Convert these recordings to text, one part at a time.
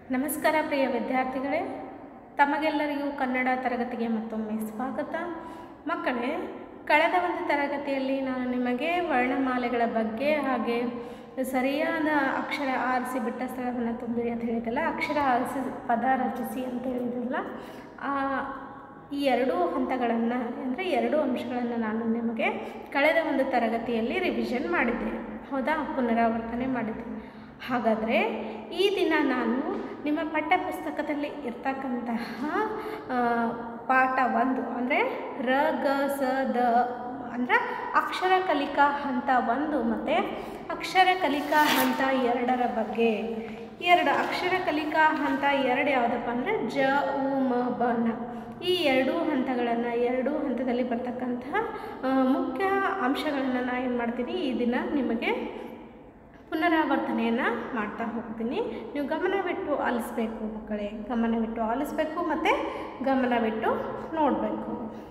ನಮಸ್ಕಾರ ಪ್ರಿಯ ವಿದ್ಯಾರ್ಥಿಗಳೇ ತಮಗೆಲ್ಲರಿಗೂ ಕನ್ನಡ ತರಗತಿಗೆ ಮತ್ತೊಮ್ಮೆ ಸ್ವಾಗತ ಮಕ್ಕಳೇ ಕಳೆದ ಒಂದು ತರಗತಿಯಲ್ಲಿ ನಾನು ನಿಮಗೆ ವರ್ಣಮಾಲೆಗಳ ಬಗ್ಗೆ ಹಾಗೆ ಸರಿಯಾದ ಅಕ್ಷರ ಆರಿಸಿ ಬಿಟ್ಟ ಸ್ಥಳವನ್ನು ತುಂಬಿರಿ ಅಂತ ಹೇಳಿದ್ದಲ್ಲ ಅಕ್ಷರ ಆರಿಸಿ ಪದ ರಚಿಸಿ ಅಂತ ಹೇಳಿದ್ರಲ್ಲ ಆ ಈ ಎರಡೂ ಹಂತಗಳನ್ನು ಅಂದರೆ ಎರಡೂ ಅಂಶಗಳನ್ನು ನಾನು ನಿಮಗೆ ಕಳೆದ ಒಂದು ತರಗತಿಯಲ್ಲಿ ರಿವಿಷನ್ ಮಾಡಿದ್ದೆ ಹೌದಾ ಪುನರಾವರ್ತನೆ ಮಾಡಿದ್ದೆ ಹಾಗಾದರೆ ಈ ದಿನ ನಾನು ನಿಮ್ಮ ಪಠ್ಯಪುಸ್ತಕದಲ್ಲಿ ಇರ್ತಕ್ಕಂತಹ ಆ, ಪಾಠ ಒಂದು ಅಂದರೆ ರ ಗ ಸ ದ ಅಂದರೆ ಅಕ್ಷರ ಕಲಿಕಾ ಹಂತ ಒಂದು ಮತ್ತು ಅಕ್ಷರ ಕಲಿಕಾ ಹಂತ ಎರಡರ ಬಗ್ಗೆ ಎರಡು ಅಕ್ಷರ ಕಲಿಕಾ ಹಂತ ಎರಡು ಯಾವುದಪ್ಪ ಅಂದರೆ ಜ ಉ ಮ ಬ ನ ಈ ಎರಡೂ ಹಂತಗಳನ್ನು ಎರಡೂ ಹಂತದಲ್ಲಿ ಬರ್ತಕ್ಕಂತಹ ಆ, ಮುಖ್ಯ ಅಂಶಗಳನ್ನು ನಾನು ಏನು ಮಾಡ್ತೀನಿ ಈ ದಿನ ನಿಮಗೆ ಪುನರಾವರ್ತನೆಯನ್ನು ಮಾಡ್ತಾ ಹೋಗ್ತೀನಿ ನೀವು ಗಮನವಿಟ್ಟು ಆಲಿಸ್ಬೇಕು ಮಕ್ಕಳೇ ಗಮನವಿಟ್ಟು ಆಲಿಸ್ಬೇಕು ಮತ್ತು ಗಮನವಿಟ್ಟು ನೋಡಬೇಕು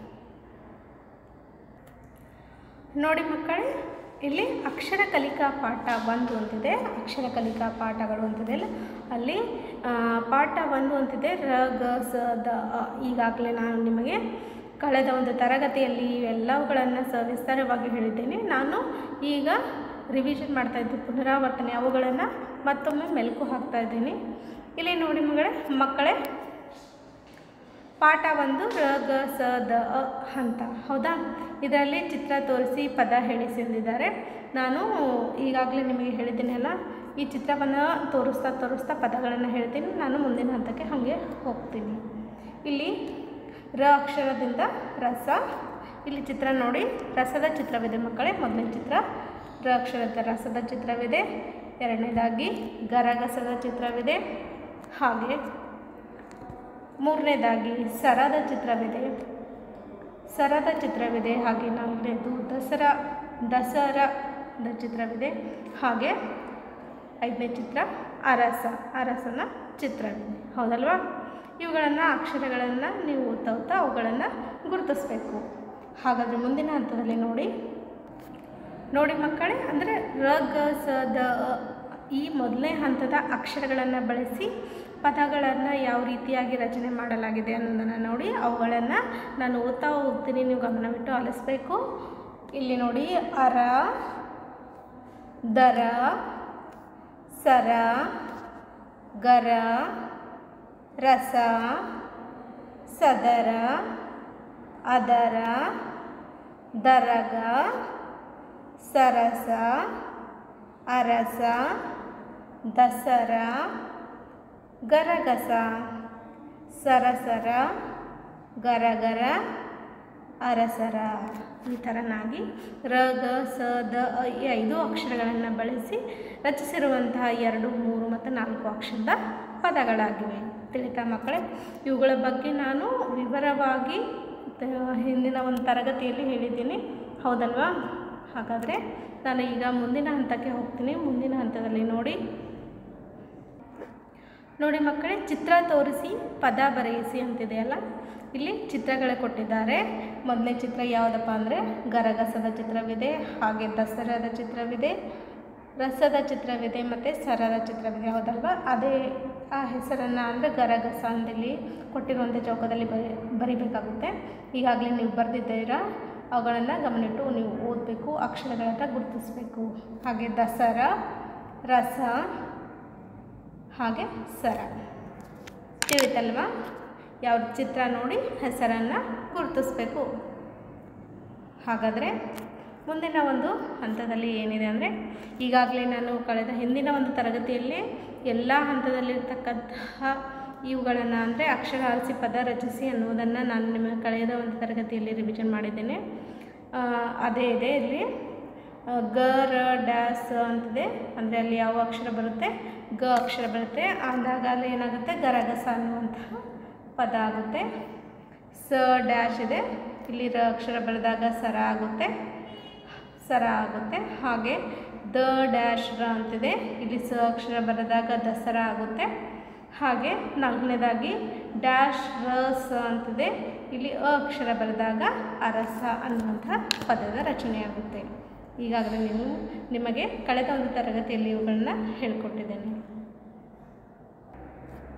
ನೋಡಿ ಮಕ್ಕಳೇ ಇಲ್ಲಿ ಅಕ್ಷರ ಕಲಿಕಾ ಪಾಠ ಒಂದು ಅಂತಿದೆ ಅಕ್ಷರ ಕಲಿಕಾ ಪಾಠಗಳು ಅಂತಿದೆ ಅಲ್ಲ ಅಲ್ಲಿ ಆ, ಪಾಠ ಒಂದು ಅಂತಿದೆ ರ ಗ ಸ ದ ಅ. ಈಗಾಗಲೇ ನಾನು ನಿಮಗೆ ಕಳೆದ ಒಂದು ತರಗತಿಯಲ್ಲಿ ಇವೆಲ್ಲವುಗಳನ್ನು ಸವಿಸ್ತಾರವಾಗಿ ಹೇಳಿದ್ದೇನೆ ನಾನು ಈಗ ರಿವಿಷನ್ ಮಾಡ್ತಾ ಇದ್ದೆ ಪುನರಾವರ್ತನೆ ಅವುಗಳನ್ನು ಮತ್ತೊಮ್ಮೆ ಮೆಲುಕು ಹಾಕ್ತಾ ಇದ್ದೀನಿ ಇಲ್ಲಿ ನೋಡಿ ಮಗಳೇ ಮಕ್ಕಳೇ ಪಾಠ ಒಂದು ರ ಗ ಸ ದ ಅ ಹಂತ ಹೌದಾ ಇದರಲ್ಲಿ ಚಿತ್ರ ತೋರಿಸಿ ಪದ ಹೇಳಿಸಿ ಎಂದಿದ್ದಾರೆ ನಾನು ಈಗಾಗಲೇ ನಿಮಗೆ ಹೇಳಿದ್ದೀನಲ್ಲ ಈ ಚಿತ್ರವನ್ನು ತೋರಿಸ್ತಾ ತೋರಿಸ್ತಾ ಪದಗಳನ್ನು ಹೇಳ್ತೀನಿ ನಾನು ಮುಂದಿನ ಹಂತಕ್ಕೆ ಹಾಗೆ ಹೋಗ್ತೀನಿ ಇಲ್ಲಿ ರ ಅಕ್ಷರದಿಂದ ರಸ ಇಲ್ಲಿ ಚಿತ್ರ ನೋಡಿ ರಸದ ಚಿತ್ರವಿದೆ ಮಕ್ಕಳೇ ಮೊದಲನೇ ಚಿತ್ರ ರ ಅಕ್ಷರದ ರಸದ ಚಿತ್ರವಿದೆ ಎರಡನೇದಾಗಿ ಗರಗಸದ ಚಿತ್ರವಿದೆ ಹಾಗೆ ಮೂರನೇದಾಗಿ ಸರದ ಚಿತ್ರವಿದೆ ಸರದ ಚಿತ್ರವಿದೆ ಹಾಗೆ ನಾಲ್ಕನೇದು ದಸರಾ ದಸರಾದ ಚಿತ್ರವಿದೆ ಹಾಗೆ ಐದನೇ ಚಿತ್ರ ಅರಸ ಅರಸನ ಚಿತ್ರವಿದೆ ಹೌದಲ್ವಾ ಇವುಗಳನ್ನು ಅಕ್ಷರಗಳನ್ನು ನೀವು ಓದ್ತಾ ಓದ್ತಾ ಅವುಗಳನ್ನು ಗುರುತಿಸ್ಬೇಕು ಹಾಗಾದರೆ ಮುಂದಿನ ಹಂತದಲ್ಲಿ ನೋಡಿ ನೋಡಿ ಮಕ್ಕಳೇ ಅಂದರೆ ರ ಗ ಸ ದ ಅ ಈ ಮೊದಲನೇ ಹಂತದ ಅಕ್ಷರಗಳನ್ನು ಬಳಸಿ ಪದಗಳನ್ನು ಯಾವ ರೀತಿಯಾಗಿ ರಚನೆ ಮಾಡಲಾಗಿದೆ ಅನ್ನೋದನ್ನು ನೋಡಿ ಅವುಗಳನ್ನು ನಾನು ಓದ್ತಾ ಹೋಗ್ತೀನಿ ನೀವು ಗಮನವಿಟ್ಟು ಆಲಿಸ್ಬೇಕು ಇಲ್ಲಿ ನೋಡಿ ಅರ ದರ ಸರ ಗರ ರಸ ಸದರ ಅದರ ದರಗ ಸರಸ ಅರಸ ದಸರ ಗರಗಸ ಸರಸರ ಗರಗರ ಅರಸರ ಈ ಥರನಾಗಿ ರ ಗ ಸ ದ ಅ ಈ ಐದು ಅಕ್ಷರಗಳನ್ನು ಬಳಸಿ ರಚಿಸಿರುವಂತಹ ಎರಡು ಮೂರು ಮತ್ತು ನಾಲ್ಕು ಅಕ್ಷರದ ಪದಗಳಾಗಿವೆ ತಿಳಿತಾ ಮಕ್ಕಳೇ ಇವುಗಳ ಬಗ್ಗೆ ನಾನು ವಿವರವಾಗಿ ತ- ಹಿಂದಿನ ಒಂದು ತರಗತಿಯಲ್ಲಿ ಹೇಳಿದ್ದೀನಿ ಹೌದಲ್ವಾ ಹಾಗಾದರೆ ನಾನು ಈಗ ಮುಂದಿನ ಹಂತಕ್ಕೆ ಹೋಗ್ತೀನಿ ಮುಂದಿನ ಹಂತದಲ್ಲಿ ನೋಡಿ ನೋಡಿ ಮಕ್ಕಳೇ ಚಿತ್ರ ತೋರಿಸಿ ಪದ ಬರೆಯಿಸಿ ಅಂತಿದೆಯಲ್ಲ ಇಲ್ಲಿ ಚಿತ್ರಗಳೇ ಕೊಟ್ಟಿದ್ದಾರೆ ಮೊದಲನೇ ಚಿತ್ರ ಯಾವುದಪ್ಪ ಅಂದರೆ ಗರಗಸದ ಚಿತ್ರವಿದೆ ಹಾಗೆ ದಸರಾದ ಚಿತ್ರವಿದೆ ರಸದ ಚಿತ್ರವಿದೆ ಮತ್ತು ಸರದ ಚಿತ್ರವಿದೆ ಹೌದಲ್ವಾ ಅದೇ ಆ ಹೆಸರನ್ನು ಅಂದರೆ ಗರಗಸ ಅಂದಲ್ಲಿ ಕೊಟ್ಟಿರುವಂಥ ಚೌಕದಲ್ಲಿ ಬರಿ ಬರಿಬೇಕಾಗುತ್ತೆ ಈಗಾಗಲೇ ನೀವು ಬರೆದಿದ್ದೀರಾ ಅವುಗಳನ್ನು ಗಮನಿಟ್ಟು ನೀವು ಓದಬೇಕು ಅಕ್ಷರಗಳನ್ನು ಗುರುತಿಸಬೇಕು ಹಾಗೆ ದಸರಾ ರಸ ಹಾಗೆ ಸರ ತಿಳಿತಲ್ವಾ ಯಾವ ಚಿತ್ರ ನೋಡಿ ಹೆಸರನ್ನು ಗುರುತಿಸ್ಬೇಕು ಹಾಗಾದರೆ ಮುಂದಿನ ಒಂದು ಹಂತದಲ್ಲಿ ಏನಿದೆ ಅಂದರೆ ಈಗಾಗಲೇ ನಾನು ಕಳೆದ ಹಿಂದಿನ ಒಂದು ತರಗತಿಯಲ್ಲಿ ಎಲ್ಲ ಹಂತದಲ್ಲಿರ್ತಕ್ಕಂತಹ ಇವುಗಳನ್ನು ಅಂದರೆ ಅಕ್ಷರ ಆರಿಸಿ ಪದ ರಚಿಸಿ ಅನ್ನುವುದನ್ನು ನಾನು ನಿಮಗೆ ಕಳೆದ ಒಂದು ತರಗತಿಯಲ್ಲಿ ರಿವಿಷನ್ ಮಾಡಿದ್ದೇನೆ ಆ, ಅದೇ ಇದೆ ಇಲ್ಲಿ ಆ, ಗ ರ ಡ್ಯಾಸ್ ಅಂತಿದೆ ಅಂದರೆ ಅಲ್ಲಿ ಯಾವ ಅಕ್ಷರ ಬರುತ್ತೆ ಗ ಅಕ್ಷರ ಬರುತ್ತೆ ಅಂದಾಗ ಅಲ್ಲಿ ಏನಾಗುತ್ತೆ ಗರಗಸ ಅನ್ನುವಂತಹ ಪದ ಆಗುತ್ತೆ ಸ ಡ್ಯಾಶ್ ಇದೆ ಇಲ್ಲಿ ರ ಅಕ್ಷರ ಬರೆದಾಗ ಸರ ಆಗುತ್ತೆ ಸರ ಆಗುತ್ತೆ ಹಾಗೆ ದ ಡ್ಯಾಶ್ ರ ಅಂತಿದೆ ಇಲ್ಲಿ ಸ ಅಕ್ಷರ ಬರೆದಾಗ ದಸರಾ ಆಗುತ್ತೆ ಹಾಗೆ ನಾಲ್ಕನೇದಾಗಿ ಡ್ಯಾಶ್ ರ ಸ ಅಂತಿದೆ ಇಲ್ಲಿ ಅ ಅಕ್ಷರ ಬರೆದಾಗ ಅರಸ ಅನ್ನುವಂಥ ಪದದ ರಚನೆಯಾಗುತ್ತೆ ಈಗಾಗಲೇ ನೀವು ನಿಮಗೆ ಕಳೆದ ಒಂದು ತರಗತಿಯಲ್ಲಿ ಇವುಗಳನ್ನ ಹೇಳ್ಕೊಟ್ಟಿದ್ದೇನೆ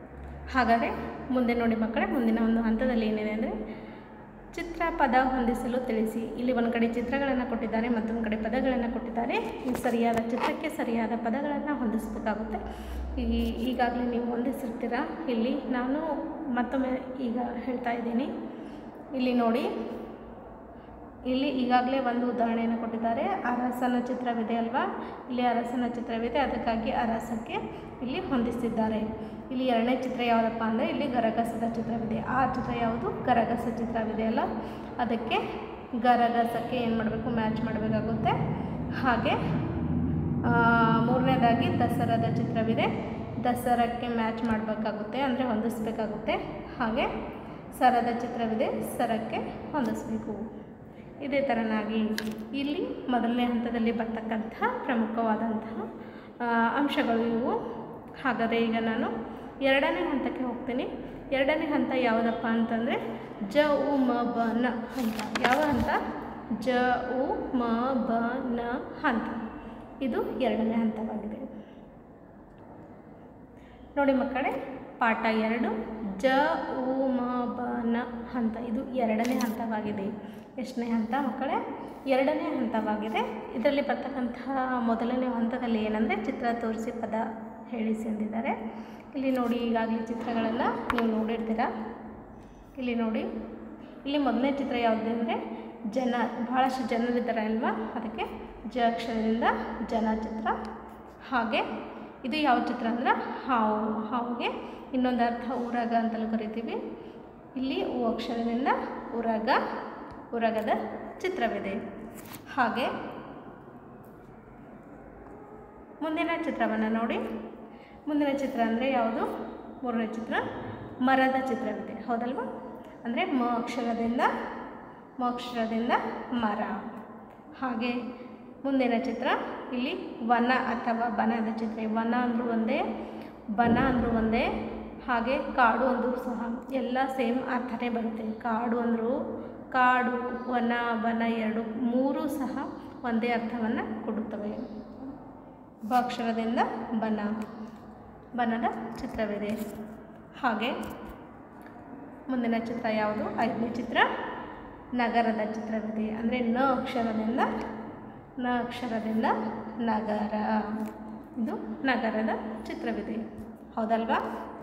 ಹಾಗಾದರೆ ಮುಂದೆ ನೋಡಿ ಮಕ್ಕಳೇ ಮುಂದಿನ ಒಂದು ಹಂತದಲ್ಲಿ ಏನಿದೆ ಅಂದರೆ ಚಿತ್ರ ಪದ ಹೊಂದಿಸಲು ತಿಳಿಸಿ ಇಲ್ಲಿ ಒಂದು ಕಡೆ ಚಿತ್ರಗಳನ್ನು ಕೊಟ್ಟಿದ್ದಾರೆ ಮತ್ತೊಂದು ಕಡೆ ಪದಗಳನ್ನು ಕೊಟ್ಟಿದ್ದಾರೆ ಈ ಸರಿಯಾದ ಚಿತ್ರಕ್ಕೆ ಸರಿಯಾದ ಪದಗಳನ್ನು ಹೊಂದಿಸಬೇಕಾಗುತ್ತೆ ಈ ಈಗಾಗಲೇ ನೀವು ಹೊಂದಿಸಿರ್ತೀರ ಇಲ್ಲಿ ನಾನು ಮತ್ತೊಮ್ಮೆ ಈಗ ಹೇಳ್ತಾ ಇದ್ದೀನಿ ಇಲ್ಲಿ ನೋಡಿ ಇಲ್ಲಿ ಈಗಾಗಲೇ ಒಂದು ಉದಾಹರಣೆಯನ್ನು ಕೊಟ್ಟಿದ್ದಾರೆ ಅರಸನ ಚಿತ್ರವಿದೆ ಅಲ್ವಾ ಇಲ್ಲಿ ಅರಸನ ಚಿತ್ರವಿದೆ ಅದಕ್ಕಾಗಿ ಅರಸಕ್ಕೆ ಇಲ್ಲಿ ಹೊಂದಿಸಿದ್ದಾರೆ ಇಲ್ಲಿ ಎರಡನೇ ಚಿತ್ರ ಯಾವುದಪ್ಪ ಅಂದರೆ ಇಲ್ಲಿ ಗರಗಸದ ಚಿತ್ರವಿದೆ ಆ ಚಿತ್ರ ಯಾವುದು ಗರಗಸ ಚಿತ್ರವಿದೆ ಅಲ್ಲ ಅದಕ್ಕೆ ಗರಗಸಕ್ಕೆ ಏನು ಮಾಡಬೇಕು ಮ್ಯಾಚ್ ಮಾಡಬೇಕಾಗುತ್ತೆ ಹಾಗೆ ಆ, ಮೂರನೇದಾಗಿ ದಸರಾದ ಚಿತ್ರವಿದೆ ದಸರಾಕ್ಕೆ ಮ್ಯಾಚ್ ಮಾಡಬೇಕಾಗುತ್ತೆ ಅಂದರೆ ಹೊಂದಿಸ್ಬೇಕಾಗುತ್ತೆ ಹಾಗೆ ಸರದ ಚಿತ್ರವಿದೆ ಸರಕ್ಕೆ ಹೊಂದಿಸ್ಬೇಕು ಇದೇ ಥರನಾಗಿ ಇಲ್ಲಿ ಮೊದಲನೇ ಹಂತದಲ್ಲಿ ಬರ್ತಕ್ಕಂತಹ ಪ್ರಮುಖವಾದಂತಹ ಆ, ಅಂಶಗಳು ಇವು ಹಾಗಾದರೆ ಈಗ ನಾನು ಎರಡನೇ ಹಂತಕ್ಕೆ ಹೋಗ್ತೀನಿ ಎರಡನೇ ಹಂತ ಯಾವುದಪ್ಪ ಅಂತಂದರೆ ಜ ಉ ಮ ಬ ನ ಹಂತ ಯಾವ ಹಂತ ಜ ಉ ಮ ಬ ನ ಹಂತ ಇದು ಎರಡನೇ ಹಂತವಾಗಿದೆ ನೋಡಿ ಮಕ್ಕಳೇ ಪಾಠ ಎರಡು ಜ ಉ ಮ ಬ ನ ಹಂತ ಇದು ಎರಡನೇ ಹಂತವಾಗಿದೆ ಎಷ್ಟನೇ ಹಂತ ಮಕ್ಕಳೇ ಎರಡನೇ ಹಂತವಾಗಿದೆ ಇದರಲ್ಲಿ ಬರ್ತಕ್ಕಂತಹ ಮೊದಲನೇ ಹಂತದಲ್ಲಿ ಏನಂದರೆ ಚಿತ್ರ ತೋರಿಸಿ ಪದ ಹೇಳಿಸಿ ಅಂದಿದ್ದಾರೆ ಇಲ್ಲಿ ನೋಡಿ ಈಗಾಗಲೇ ಚಿತ್ರಗಳನ್ನು ನೀವು ನೋಡಿರ್ತೀರ ಇಲ್ಲಿ ನೋಡಿ ಇಲ್ಲಿ ಮೊದಲನೇ ಚಿತ್ರ ಯಾವುದು ಅಂದರೆ ಜನ ಭಾಳಷ್ಟು ಜನರಿದ್ದಾರೆ ಅಲ್ವಾ ಅದಕ್ಕೆ ಜ ಅಕ್ಷರದಿಂದ ಜನ ಚಿತ್ರ ಹಾಗೆ ಇದು ಯಾವ ಚಿತ್ರ ಅಂದ್ರೆ ಹಾವು ಹಾವಿಗೆ ಇನ್ನೊಂದು ಅರ್ಥ ಊರಗ ಅಂತಲೂ ಕರಿತೀವಿ ಇಲ್ಲಿ ಉ ಅಕ್ಷರದಿಂದ ಉರಗ ಉರಗದ ಚಿತ್ರವಿದೆ ಹಾಗೆ ಮುಂದಿನ ಚಿತ್ರವನ್ನು ನೋಡಿ ಮುಂದಿನ ಚಿತ್ರ ಅಂದರೆ ಯಾವುದು ಮೂರನೇ ಚಿತ್ರ ಮರದ ಚಿತ್ರವಿದೆ ಹೌದಲ್ವಾ ಅಂದರೆ ಮ ಅಕ್ಷರದಿಂದ ಮ ಅಕ್ಷರದಿಂದ ಮರ ಹಾಗೆ ಮುಂದಿನ ಚಿತ್ರ ಇಲ್ಲಿ ವನ ಅಥವಾ ಬನದ ಚಿತ್ರ ಈ ವನ ಅಂದರೂ ಒಂದೇ ಬನ ಅಂದರೂ ಒಂದೇ ಹಾಗೆ ಕಾಡು ಅಂದರೂ ಸಹ ಎಲ್ಲ ಸೇಮ್ ಅರ್ಥನೇ ಬರುತ್ತೆ ಕಾಡು ಅಂದರೂ ಕಾಡು ವನ ಬನ ಎರಡು ಮೂರೂ ಸಹ ಒಂದೇ ಅರ್ಥವನ್ನು ಕೊಡುತ್ತವೆ ಬ ಅಕ್ಷರದಿಂದ ಬನ ಬನದ ಚಿತ್ರವಿದೆ ಹಾಗೆ ಮುಂದಿನ ಚಿತ್ರ ಯಾವುದು ಐದನೇ ಚಿತ್ರ ನಗರದ ಚಿತ್ರವಿದೆ ಅಂದರೆ ನ ಅಕ್ಷರದಿಂದ ನ ಅಕ್ಷರದಿಂದ ನಗರ ಇದು ನಗರದ ಚಿತ್ರವಿದೆ ಹೌದಲ್ವಾ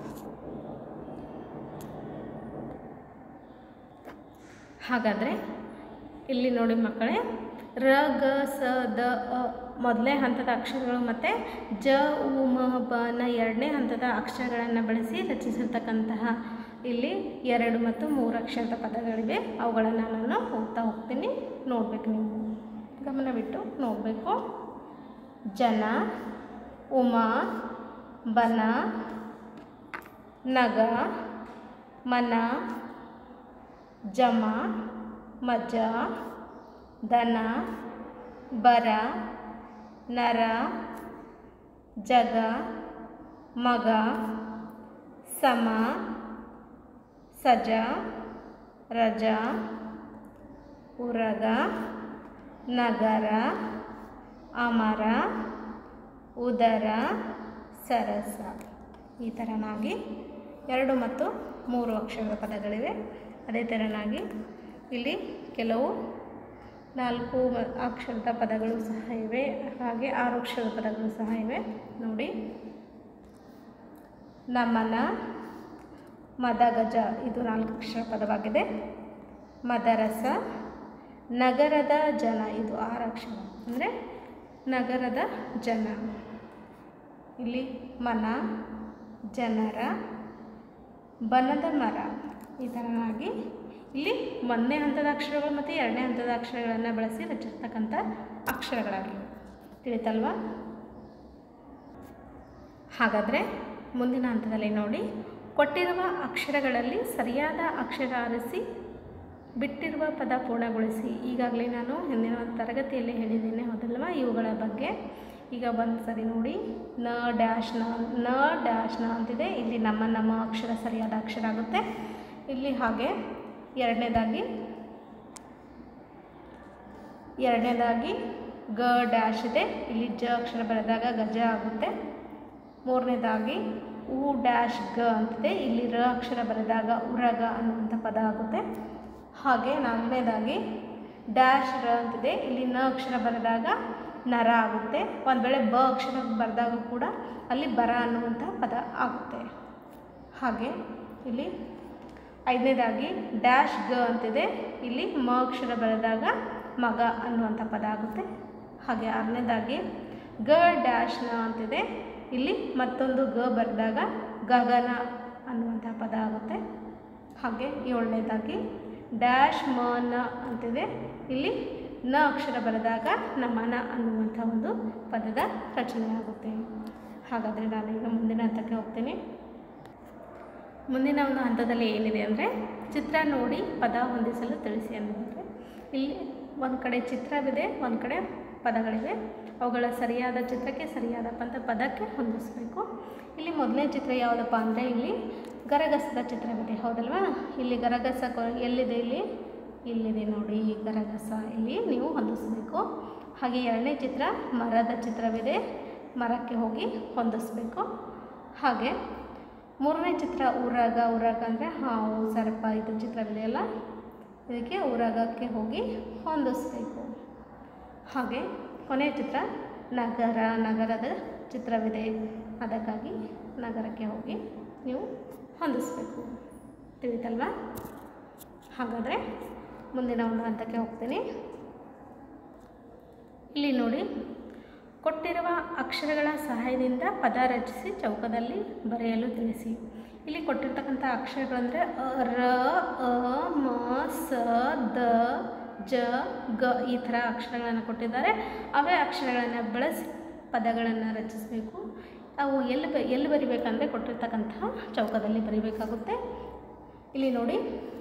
ಹಾಗಾದರೆ ಇಲ್ಲಿ ನೋಡಿ ಮಕ್ಕಳೇ ರ ಗ ಸ ದ ಅ ಮೊದಲನೇ ಹಂತದ ಅಕ್ಷರಗಳು ಮತ್ತು ಜ ಉ ಮ ಬ ನ ಎರಡನೇ ಹಂತದ ಅಕ್ಷರಗಳನ್ನು ಬಳಸಿ ರಚಿಸಿರ್ತಕ್ಕಂತಹ ಇಲ್ಲಿ ಎರಡು ಮತ್ತು ಮೂರು ಅಕ್ಷರದ ಪದಗಳಿವೆ ಅವುಗಳನ್ನು ನಾನು ಓದ್ತಾ ಹೋಗ್ತೀನಿ ನೋಡಬೇಕು ನೀವು ಗಮನವಿಟ್ಟು ನೋಡಬೇಕು ಜನ ಉಮಾ ಬನ ನಗ ಮನ ಜಮ ಮಜ ದನ ಬರ ನರ ಜಗ ಮಗ ಸಮ ಸಜ ರಜ ಉರಗ ನಗರ ಅಮರ ಉದರ ಸರಸ ಈ ಥರನಾಗಿ ಎರಡು ಮತ್ತು ಮೂರು ಅಕ್ಷರದ ಪದಗಳಿವೆ ಅದೇ ಥರನಾಗಿ ಇಲ್ಲಿ ಕೆಲವು ನಾಲ್ಕು ಮ- ಅಕ್ಷರದ ಪದಗಳು ಸಹ ಇವೆ ಹಾಗೆ ಆರು ಅಕ್ಷರದ ಪದಗಳು ಸಹ ಇವೆ ನೋಡಿ ನಮನ ಮದಗಜ ಇದು ನಾಲ್ಕು ಅಕ್ಷರ ಪದವಾಗಿದೆ ಮದರಸ ನಗರದ ಜನ ಇದು ಆರು ಅಕ್ಷರ ಅಂದರೆ ನಗರದ ಜನ ಇಲ್ಲಿ ಮನ ಜನರ ಬನದ ಮರ ಈ ಥರನಾಗಿ ಇಲ್ಲಿ ಒಂದನೇ ಹಂತದ ಅಕ್ಷರಗಳು ಮತ್ತು ಎರಡನೇ ಹಂತದ ಅಕ್ಷರಗಳನ್ನು ಬಳಸಿ ರಚಿಸ್ತಕ್ಕಂಥ ಅಕ್ಷರಗಳಾಗಿವೆ ತಿಳಿತಲ್ವಾ ಹಾಗಾದರೆ ಮುಂದಿನ ಹಂತದಲ್ಲಿ ನೋಡಿ ಕೊಟ್ಟಿರುವ ಅಕ್ಷರಗಳಲ್ಲಿ ಸರಿಯಾದ ಅಕ್ಷರ ಆರಿಸಿ ಬಿಟ್ಟಿರುವ ಪದ ಪೂರ್ಣಗೊಳಿಸಿ ಈಗಾಗಲೇ ನಾನು ಹಿಂದಿನ ಒಂದು ತರಗತಿಯಲ್ಲಿ ಹೇಳಿದ್ದೇನೆ ಹೌದಲ್ವಾ ಇವುಗಳ ಬಗ್ಗೆ ಈಗ ಒಂದು ಸರಿ ನೋಡಿ ನ ಡ್ಯಾಶ್ ನ ನ ಡ್ಯಾಶ್ ನ ಅಂತಿದೆ ಇಲ್ಲಿ ನಮ್ಮ ನಮ್ಮ ಅಕ್ಷರ ಸರಿಯಾದ ಅಕ್ಷರ ಆಗುತ್ತೆ ಇಲ್ಲಿ ಹಾಗೆ ಎರಡನೇದಾಗಿ ಎರಡನೇದಾಗಿ ಗ ಡ್ಯಾಶ್ ಇದೆ ಇಲ್ಲಿ ಜ ಅಕ್ಷರ ಬರೆದಾಗ ಗಜ ಆಗುತ್ತೆ ಮೂರನೇದಾಗಿ ಉ ಡ್ಯಾಶ್ ಗ ಅಂತಿದೆ ಇಲ್ಲಿ ರ ಅಕ್ಷರ ಬರೆದಾಗ ಉರಗ ಅನ್ನುವಂಥ ಪದ ಆಗುತ್ತೆ ಹಾಗೆ ನಾಲ್ಕನೇದಾಗಿ ಡ್ಯಾಶ್ ರ ಅಂತಿದೆ ಇಲ್ಲಿ ನ ಅಕ್ಷರ ಬರೆದಾಗ ನರ ಆಗುತ್ತೆ ಒಂದು ವೇಳೆ ಬ ಅಕ್ಷರ ಬರೆದಾಗ ಕೂಡ ಅಲ್ಲಿ ಬರ ಅನ್ನುವಂಥ ಪದ ಆಗುತ್ತೆ ಹಾಗೆ ಇಲ್ಲಿ ಐದನೇದಾಗಿ ಡ್ಯಾಶ್ ಗ ಅಂತಿದೆ ಇಲ್ಲಿ ಮ ಅಕ್ಷರ ಬರೆದಾಗ ಮಗ ಅನ್ನುವಂಥ ಪದ ಆಗುತ್ತೆ ಹಾಗೆ ಆರನೇದಾಗಿ ಗ ಡ್ಯಾಶ್ ನ ಅಂತಿದೆ ಇಲ್ಲಿ ಮತ್ತೊಂದು ಗ ಬರೆದಾಗ ಗಗನ ಅನ್ನುವಂಥ ಪದ ಆಗುತ್ತೆ ಹಾಗೆ ಏಳನೇದಾಗಿ ಡ್ಯಾಶ್ ಮ ನ ಅಂತಿದೆ ಇಲ್ಲಿ ನ ಅಕ್ಷರ ಬರೆದಾಗ ನಮನ ಅನ್ನುವಂಥ ಒಂದು ಪದದ ರಚನೆ ಆಗುತ್ತೆ ಹಾಗಾದರೆ ನಾನೀಗ ಮುಂದಿನ ಹಂತಕ್ಕೆ ಹೋಗ್ತೀನಿ ಮುಂದಿನ ಒಂದು ಹಂತದಲ್ಲಿ ಏನಿದೆ ಅಂದರೆ ಚಿತ್ರ ನೋಡಿ ಪದ ಹೊಂದಿಸಲು ತಿಳಿಸಿ ಅನ್ನೋದಿದೆ ಇಲ್ಲಿ ಒಂದು ಕಡೆ ಚಿತ್ರವಿದೆ ಒಂದು ಕಡೆ ಪದಗಳಿವೆ ಅವುಗಳ ಸರಿಯಾದ ಚಿತ್ರಕ್ಕೆ ಸರಿಯಾದ ಪದ ಪದಕ್ಕೆ ಹೊಂದಿಸಬೇಕು ಇಲ್ಲಿ ಮೊದಲನೇ ಚಿತ್ರ ಯಾವುದಪ್ಪ ಅಂದರೆ ಇಲ್ಲಿ ಗರಗಸದ ಚಿತ್ರವಿದೆ ಹೌದಲ್ವಾ ಇಲ್ಲಿ ಗರಗಸ ಕೊ- ಎಲ್ಲಿದೆ ಇಲ್ಲಿ ಇಲ್ಲಿದೆ ನೋಡಿ ಗರಗಸ ಇಲ್ಲಿ ನೀವು ಹೊಂದಿಸಬೇಕು ಹಾಗೆ ಎರಡನೇ ಚಿತ್ರ ಮರದ ಚಿತ್ರವಿದೆ ಮರಕ್ಕೆ ಹೋಗಿ ಹೊಂದಿಸಬೇಕು ಹಾಗೆ ಮೂರನೇ ಚಿತ್ರ ಊರಾಗ ಊರಾಗ ಅಂದರೆ ಹಾವು ಸರ್ಪ ಇದು ಚಿತ್ರವಿದೆಯಲ್ಲ ಇದಕ್ಕೆ ಊರಾಗಕ್ಕೆ ಹೋಗಿ ಹೊಂದಿಸ್ಬೇಕು ಹಾಗೆ ಕೊನೆಯ ಚಿತ್ರ ನಗರ ನಗರದ ಚಿತ್ರವಿದೆ ಅದಕ್ಕಾಗಿ ನಗರಕ್ಕೆ ಹೋಗಿ ನೀವು ಹೊಂದಿಸ್ಬೇಕು ತಿಳಿತಲ್ವಾ ಹಾಗಾದರೆ ಮುಂದಿನ ಒಂದು ಹಂತಕ್ಕೆ ಹೋಗ್ತೀನಿ ಇಲ್ಲಿ ನೋಡಿ ಕೊಟ್ಟಿರುವ ಅಕ್ಷರಗಳ ಸಹಾಯದಿಂದ ಪದ ರಚಿಸಿ ಚೌಕದಲ್ಲಿ ಬರೆಯಲು ತಿಳಿಸಿ ಇಲ್ಲಿ ಕೊಟ್ಟಿರ್ತಕ್ಕಂಥ ಅಕ್ಷರಗಳಂದರೆ ಅ, ರ ಅ ಮ ಸ ದ ಜ ಗ ಈ ಥರ ಅಕ್ಷರಗಳನ್ನು ಕೊಟ್ಟಿದ್ದಾರೆ ಅವೇ ಅಕ್ಷರಗಳನ್ನು ಬಳಸಿ ಪದಗಳನ್ನು ರಚಿಸಬೇಕು ಅವು ಎಲ್ಲಿ ಬ ಎಲ್ಲಿ ಬರಿಬೇಕಂದ್ರೆ ಕೊಟ್ಟಿರ್ತಕ್ಕಂತಹ ಚೌಕದಲ್ಲಿ ಬರಿಬೇಕಾಗುತ್ತೆ ಇಲ್ಲಿ ನೋಡಿ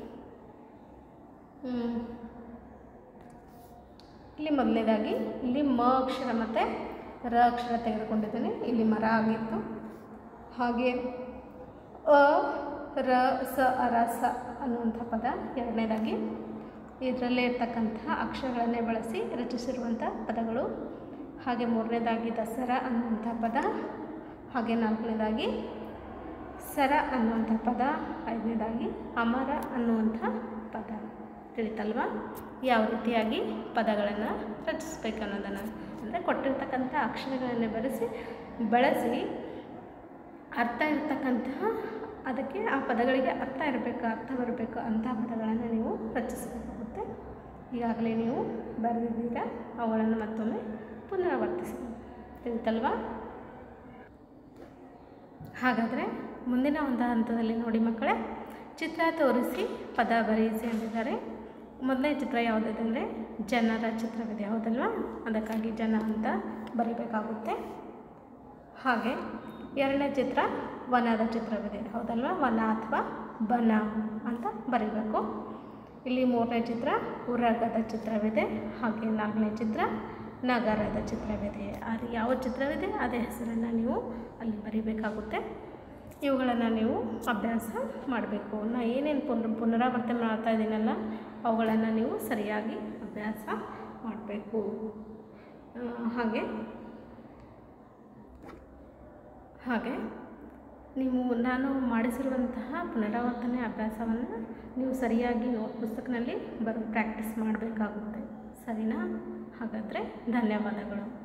ಹ್ಮ್. ಇಲ್ಲಿ ಮೊದಲನೇದಾಗಿ ಇಲ್ಲಿ ಮ ಅಕ್ಷರ ಮತ್ತು ರ ಅಕ್ಷರ ತೆಗೆದುಕೊಂಡಿದ್ದೇನೆ ಇಲ್ಲಿ ಮರ ಆಗಿತ್ತು ಹಾಗೆ ಅ ರ ಸ ಅರ ಸ ಅನ್ನುವಂಥ ಪದ ಎರಡನೇದಾಗಿ ಇದರಲ್ಲೇ ಇರ್ತಕ್ಕಂತಹ ಅಕ್ಷರಗಳನ್ನೇ ಬಳಸಿ ರಚಿಸಿರುವಂಥ ಪದಗಳು ಹಾಗೆ ಮೂರನೇದಾಗಿ ದಸರಾ ಅನ್ನುವಂಥ ಪದ ಹಾಗೆ ನಾಲ್ಕನೇದಾಗಿ ಸರ ಅನ್ನುವಂಥ ಪದ ಐದನೇದಾಗಿ ಅಮರ ಅನ್ನುವಂಥ ಪದ ತಿಳಿತಲ್ವಾ ಯಾವ ರೀತಿಯಾಗಿ ಪದಗಳನ್ನು ರಚಿಸ್ಬೇಕು ಅನ್ನೋದನ್ನು ಅಂದರೆ ಕೊಟ್ಟಿರ್ತಕ್ಕಂಥ ಅಕ್ಷರಗಳನ್ನೇ ಬರೆಸಿ ಬಳಸಿ ಅರ್ಥ ಇರ್ತಕ್ಕಂತಹ ಅದಕ್ಕೆ ಆ ಪದಗಳಿಗೆ ಅರ್ಥ ಇರಬೇಕು ಅರ್ಥ ಬರಬೇಕು ಅಂಥ ಪದಗಳನ್ನು ನೀವು ರಚಿಸಬೇಕಾಗುತ್ತೆ ಈಗಾಗಲೇ ನೀವು ಬರೆದಿದ್ದೀರಾ ಅವುಗಳನ್ನು ಮತ್ತೊಮ್ಮೆ ಪುನರಾವರ್ತಿಸಿ ತಿಳಿತಲ್ವಾ ಹಾಗಾದರೆ ಮುಂದಿನ ಒಂದು ಹಂತದಲ್ಲಿ ನೋಡಿ ಮಕ್ಕಳೇ ಚಿತ್ರ ತೋರಿಸಿ ಪದ ಬರೆಯಿಸಿ ಅಂದಿದ್ದಾರೆ ಮೊದಲನೇ ಚಿತ್ರ ಯಾವುದಿದೆ ಅಂದರೆ ಜನರ ಚಿತ್ರವಿದೆ ಹೌದಲ್ವಾ ಅದಕ್ಕಾಗಿ ಜನ ಅಂತ ಬರಿಬೇಕಾಗುತ್ತೆ ಹಾಗೆ ಎರಡನೇ ಚಿತ್ರ ವನದ ಚಿತ್ರವಿದೆ ಹೌದಲ್ವಾ ವನ ಅಥವಾ ಬನ ಅಂತ ಬರೀಬೇಕು ಇಲ್ಲಿ ಮೂರನೇ ಚಿತ್ರ ಉರಗದ ಚಿತ್ರವಿದೆ ಹಾಗೆ ನಾಲ್ಕನೇ ಚಿತ್ರ ನಗರದ ಚಿತ್ರವಿದೆ ಅದು ಯಾವ ಚಿತ್ರವಿದೆ ಅದೇ ಹೆಸರನ್ನು ನೀವು ಅಲ್ಲಿ ಬರೀಬೇಕಾಗುತ್ತೆ ಇವುಗಳನ್ನು ನೀವು ಅಭ್ಯಾಸ ಮಾಡಬೇಕು ನಾ ಏನೇನು ಪುನರ್ ಪುನರಾವರ್ತನೆ ಮಾಡ್ತಾ ಇದ್ದೀನಲ್ಲ ಅವುಗಳನ್ನು ನೀವು ಸರಿಯಾಗಿ ಅಭ್ಯಾಸ ಮಾಡಬೇಕು ಹಾಗೆ ಹಾಗೆ ನೀವು ನಾನು ಮಾಡಿಸಿರುವಂತಹ ಪುನರಾವರ್ತನೆ ಅಭ್ಯಾಸವನ್ನು ನೀವು ಸರಿಯಾಗಿ ನೋಟ್ ಪುಸ್ತಕದಲ್ಲಿ ಬರೋ ಪ್ರಾಕ್ಟೀಸ್ ಮಾಡಬೇಕಾಗುತ್ತೆ ಸರಿನಾ ಹಾಗಾದರೆ ಧನ್ಯವಾದಗಳು